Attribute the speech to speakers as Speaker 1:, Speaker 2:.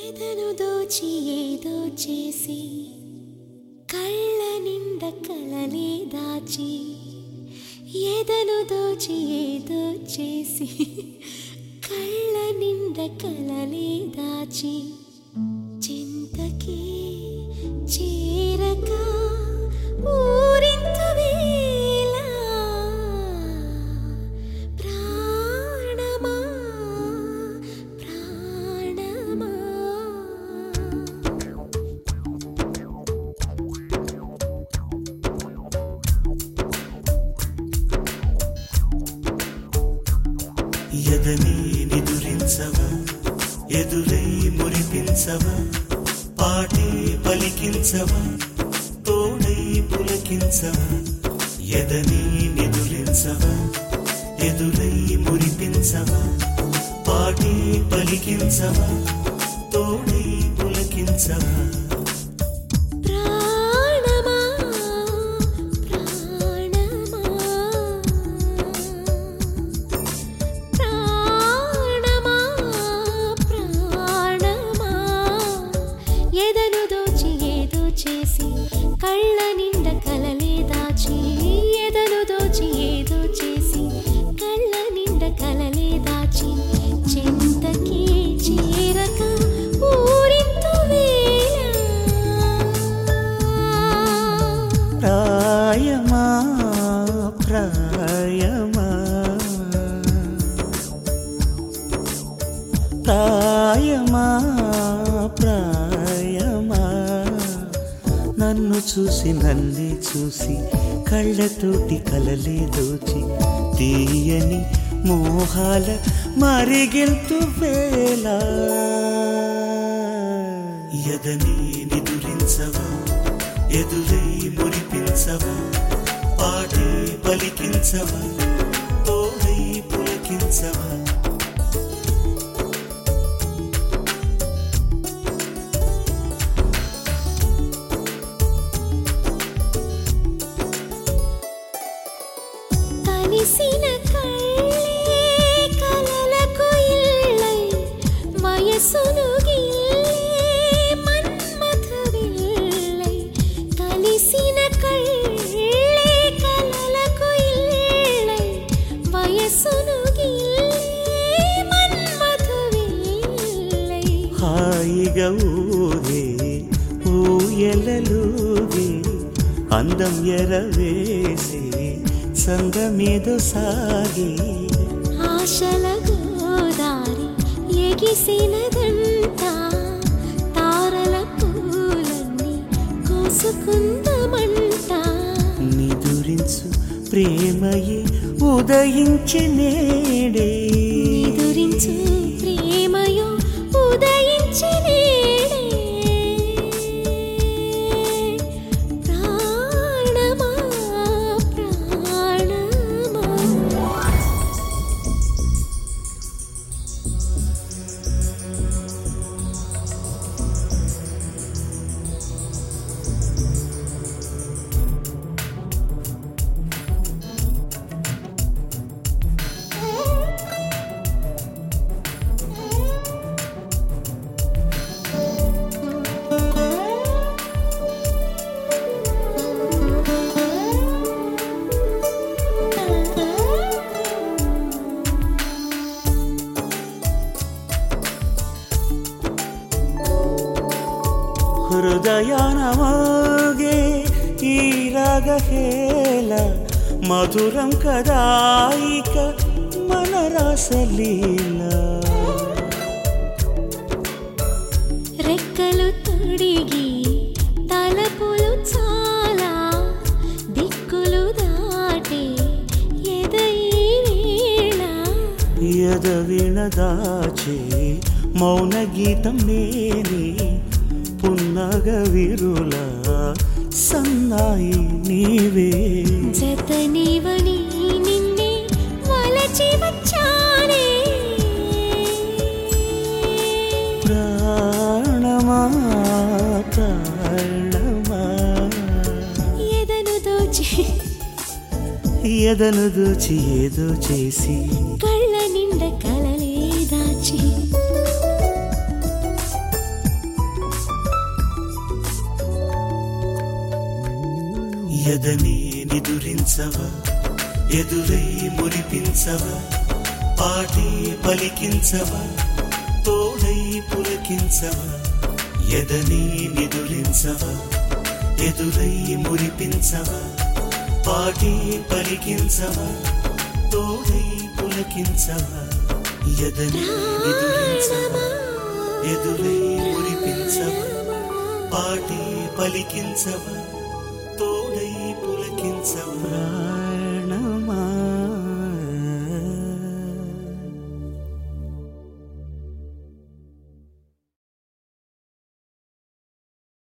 Speaker 1: ఎదను దోచి ఏదో చేసి కళ్ళ నిండ కలలే దాచి ఎదను దోచి ఏదో చేసి కళ్ళ నిండ కలలే దాచి చింతకి చేరక ఊరింతు వేళ ప్రాణమా ప్రాణమా
Speaker 2: ఎదని నిదురించవా ఎదురై మురిపించవా పాటే పలికించవా తోడై పులకించవా ఎదని నిదురించవా ఎదురై మురిపించవా పాటే పలికించవా తోడై పులకించవా
Speaker 1: ప్రాణమా ప్రాణమా ప్రాణమా ప్రాణమా ఎదను దోచి ఏదో చేసి కళ్ళ నిండ కలలే దాచి ఎదను దోచి ఏదో చేసి కళ్ళ నిండ కలలే దాచి చింతకి చేరక ఊరింతు వేళ
Speaker 2: ప్రాయమా ప్రాయమా ప్రాయమా ప్రాయమా నన్ను చూసి నన్నే చూసి కళ్ళతోటి కలలే దోచి తీయని మోహాల మరిగిల్తు వేళ ఎదని నిదురించవా ఎదురై మురిపించవా పాటే పలికించవా తోడై పులకించవా
Speaker 1: కలిసిన కళ్ళే కలలకు ఇల్లై వయసును గిల్లే మన్మథ విల్లై కలిసిన కళ్ళే కలలకు ఇల్లై వయసును గిల్లే మన్మథ విల్లై
Speaker 2: హాయిగా ఊగే ఊయలలుగే అందం ఎరవేసి సందమేదో సాగే
Speaker 1: ఆశల గోదారి ఎగిసినదంట తారల పూలన్నీ కోసుకుందమంట
Speaker 2: నిదురించు ప్రేమయే ఉదయించి నేడే
Speaker 1: నిదురించు ప్రేమయో ఉదయించి నేడే ప్రాణమా ప్రాణమా
Speaker 2: హృదయాన మోగే ఈ రాగహేళ మధురం కదాయిక మన రాసలీల
Speaker 1: రెక్కలు తొడిగి తలపులు చాలా దిక్కులు దాటే ఎదై వేళ
Speaker 2: ఎదవిణ దాచే మౌన గీతం నేనే పున్నగ విరుల సన్నాయి నీవే
Speaker 1: జతనివని నిన్నే వలచి వచ్చానే
Speaker 2: ప్రాణమా ప్రాణమా
Speaker 1: ఎదను దోచి
Speaker 2: ఎదను దూచి ఏదో చేసి
Speaker 1: కళ్ళ నిండ కలలే దాచి
Speaker 2: ఎదని నిదురించవా ఎదురై మురిపించవా పాటే పలికించవా తోడై పులకించవా ఎదని నిదురించవా ఎదురై మురిపించవా పాటే పలికించవా తోడై పులకించవా ఎదని నిదురించవా ఎదురై మురిపించవా పాటే పలికించవా